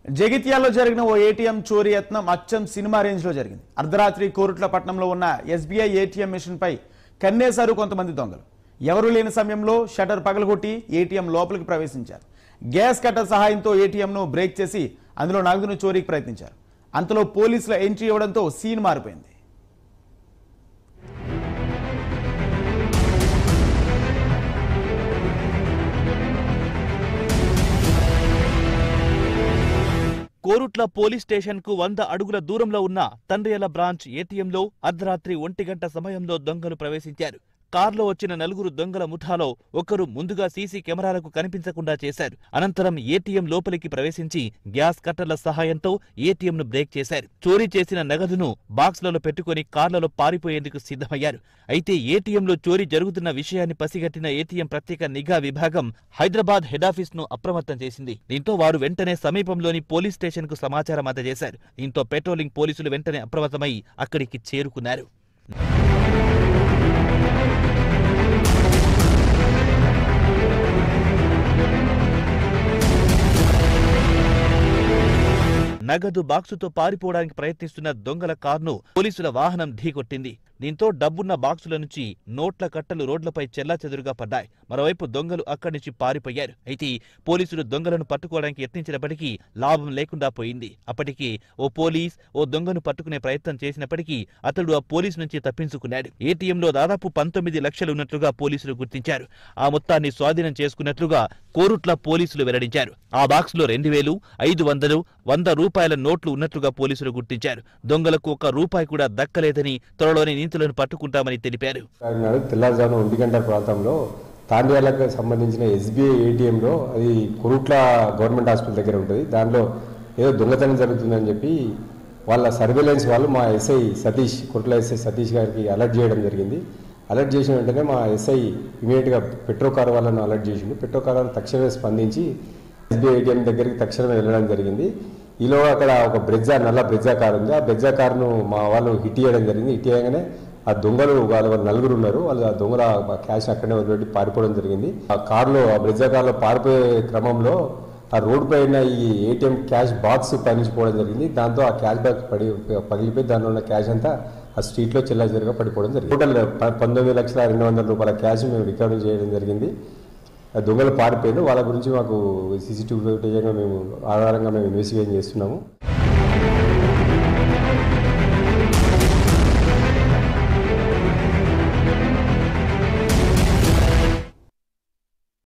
జగిత్యాల్లో జరిగిన ఓ ఏటీఎం చోరీ యత్నం అచ్చం సినిమా రేంజ్ లో జరిగింది అర్ధరాత్రి కోరుట్ల పట్టణంలో ఉన్న ఎస్బీఐ ఏటీఎం మిషన్ పై కన్నేశారు కొంతమంది దొంగలు ఎవరూ లేని సమయంలో షటర్ పగలగొట్టి ఏటీఎం లోపలికి ప్రవేశించారు గ్యాస్ కట్టర్ సహాయంతో ఏటీఎంను బ్రేక్ చేసి అందులో నగదును చోరీకి ప్రయత్నించారు అంతలో పోలీసుల ఎంట్రీ ఇవ్వడంతో సీన్ మారిపోయింది కోరుట్ల పోలీస్ స్టేషన్ కు వంద అడుగుల దూరంలో ఉన్న తండ్రియల బ్రాంచ్ ఏటీఎంలో అర్ధరాత్రి ఒంటి గంట సమయంలో దొంగలు ప్రవేశించారు కార్లో వచ్చిన నలుగురు దొంగల ముఠాలో ఒకరు ముందుగా సీసీ కెమెరాలకు కనిపించకుండా చేశారు అనంతరం ఏటీఎం లోపలికి ప్రవేశించి గ్యాస్ కట్టర్ల సహాయంతో ఏటీఎంను బ్రేక్ చేశారు చోరీ చేసిన నగదును బాక్స్లలో పెట్టుకుని కార్లలో పారిపోయేందుకు సిద్ధమయ్యారు అయితే ఏటీఎంలో చోరీ జరుగుతున్న విషయాన్ని పసిగట్టిన ఏటీఎం ప్రత్యేక నిఘా విభాగం హైదరాబాద్ హెడాఫీస్ ను అప్రమత్తం చేసింది దీంతో వారు వెంటనే సమీపంలోని పోలీస్ స్టేషన్ కు సమాచారం అందజేశారు దీంతో పెట్రోలింగ్ పోలీసులు వెంటనే అప్రమత్తమై అక్కడికి చేరుకున్నారు నగదు బాక్సుతో పారిపోవడానికి ప్రయత్నిస్తున్న దొంగల కార్ను పోలీసుల వాహనం ఢీకొట్టింది దీంతో డబ్బున్న బాక్సుల నుంచి నోట్ల కట్టలు రోడ్లపై చెల్లాచెదురుగా పడ్డాయి మరోవైపు దొంగలు అక్కడి నుంచి పారిపోయారు అయితే పోలీసులు దొంగలను పట్టుకోవడానికి యత్నించినప్పటికీ లాభం లేకుండా పోయింది అప్పటికి ఓ పోలీస్ ఓ దొంగను పట్టుకునే ప్రయత్నం చేసినప్పటికీ అతడు ఆ పోలీసు నుంచి తప్పించుకున్నాడు ఏటీఎంలో దాదాపు పంతొమ్మిది లక్షలు ఉన్నట్లుగా పోలీసులు గుర్తించారు ఆ మొత్తాన్ని స్వాధీనం చేసుకున్నట్లుగా కోరుట్ల పోలీసులు వెల్లడించారు ఆ బాక్స్ లో రెండు వేలు ఐదు వందలు వంద రూపాయల నోట్లు ఉన్నట్లుగా పోలీసులు గుర్తించారు దొంగలకు ఒక్క రూపాయి కూడా దక్కలేదని త్వరలోనే నీతులను పట్టుకుంటామని తెలిపారు నాడు తెల్లవారుజామున ఒంటి గంట ప్రాంతంలో తాండ్యాలకు సంబంధించిన ఎస్బీఐ ఏటీఎంలో అది కురుట్ల గవర్నమెంట్ హాస్పిటల్ దగ్గర ఉంటుంది దాంట్లో ఏదో దొంగతనం జరుగుతుందని చెప్పి వాళ్ళ సర్వేలెన్స్ వాళ్ళు మా ఎస్ఐ సతీష్ కురుట్ల ఎస్ఐ సతీష్ గారికి అలర్ట్ చేయడం జరిగింది అలర్ట్ చేసిన వెంటనే మా ఎస్ఐ ఇమీడియట్గా పెట్రో కార్ వాళ్ళను అలర్ట్ చేసిండు పెట్రో కార్ వాళ్ళు తక్షణమే స్పందించి ఎస్బీఐ ఏటీఎం దగ్గరికి తక్షణమే వెళ్ళడం జరిగింది ఈలో అక్కడ ఒక బ్రెజ్జా నల్ల బ్రెజ్జా కార్ ఉంది ఆ బ్రెజ్జా కార్ను మా వాళ్ళు హిట్ చేయడం జరిగింది హిట్ చేయగానే ఆ దొంగలు వాళ్ళ వాళ్ళు నలుగురు ఉన్నారు వాళ్ళు ఆ దొంగల ఆ క్యాష్ అక్కడనే వదిలిపెట్టి పారిపోవడం జరిగింది ఆ కార్లో ఆ బ్రెజ్జా కార్లో పారిపోయే క్రమంలో ఆ రోడ్ పైన ఈ ఏటీఎం క్యాష్ బాక్స్ పయనించిపోవడం జరిగింది దాంతో ఆ క్యాష్ బ్యాగ్ పడి పగిలిపోయి దానిలో ఉన్న క్యాష్ అంతా ఆ స్ట్రీట్లో చెల్లాచెరుగా పడిపోవడం జరిగింది టోటల్ ప- పంతొమ్మిది లక్షల రెండు వందల రూపాయల క్యాష్ మేము రికవరీ చేయడం జరిగింది ఆ దొంగలు పారిపోయారు వాళ్ళ గురించి మాకు సీసీటీవీ ఫుటేజ్గా మేము ఆధారంగా మేము ఇన్వెస్టిగేషన్ చేస్తున్నాము